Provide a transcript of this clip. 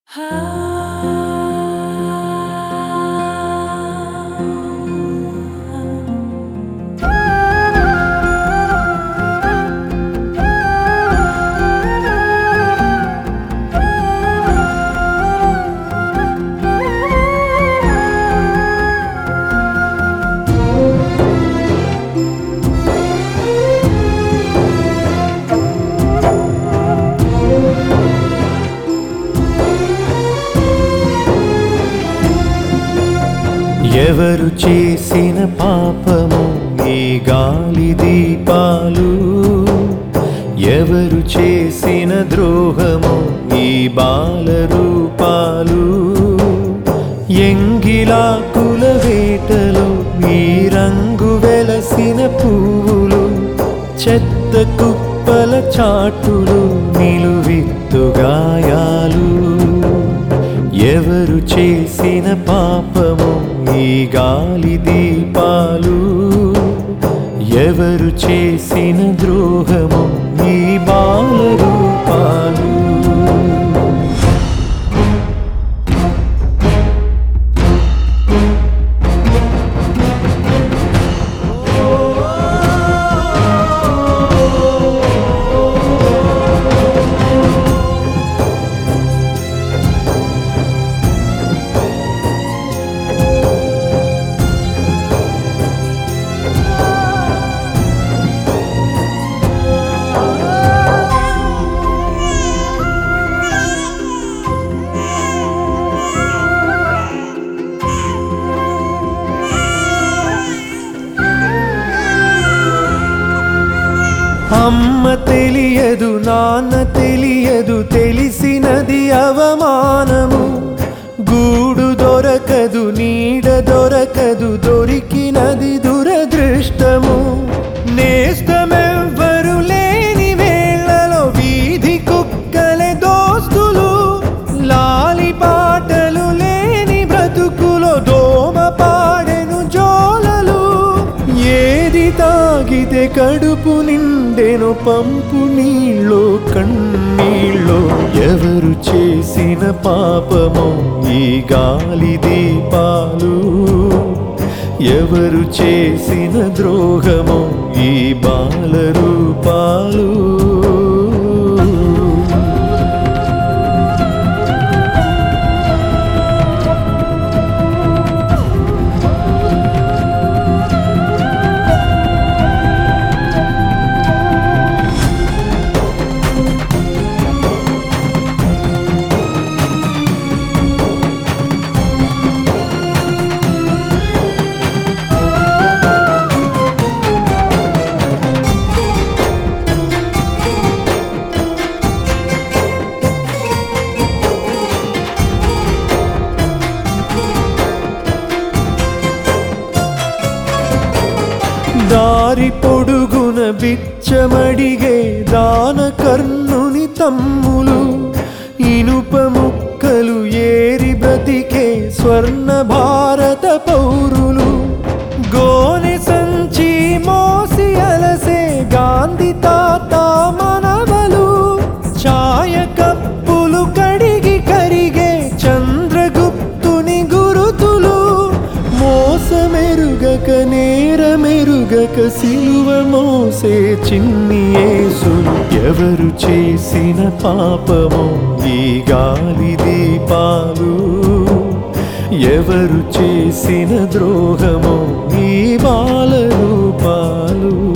ఎవరు చేసిన పాపము ఈ గాలి దీపాలు ఎవరు చేసిన ద్రోహము ఈ బాల రూపాలు ఎంగిలాకుల వేటలో ఈ రంగు వెలసిన పువ్వులు చెత్త కుప్పల చాటులు నిలువిత్తు గాయాలు ఎవరు చేసిన పాపము ఈ గాలి దీపాలు ఎవరు చేసిన ద్రోహము ఈ బాల రూపాలు అమ్మ తెలియదు నాన్న తెలియదు తెలిసినది అవమానము గూడు దొరకదు నీడ దొరకదు దొరికినది దురదృష్టము నేస్తమెవ్వరు లేని వేళలో వీధి కుక్కలే దోస్తులు లాలి పాటలు లేని బ్రతుకులో దోమ పాడెను జోలలు ఏది తాగితే కడుపు నిండెను పంపు నీళ్ళు కన్నీళ్ళు ఎవరు చేసిన పాపము ఈ గాలి దీపాలు ఎవరు చేసిన ద్రోహము ఈ బాల రూపాలు దారి పొడుగున బిచ్చమడిగే దాన కర్ణుని తమ్ములు ఇనుప ముక్కలు ఏరి బ్రతికే స్వర్ణ భారత పౌరులు గోనె సంచి మోసి అలసే గాంధీ తాత మనవలు ఛాయ కప్పులు కడిగి కరిగే చంద్రగుప్తుని గురుతులు మోసమెరుగక నేరమెరుగక సిలువ మోసే చిన్ని యేసులు ఎవరు చేసిన పాపము ఈ గాలి దీపాలు ఎవరు చేసిన ద్రోహము ఈ బాల రూపాలు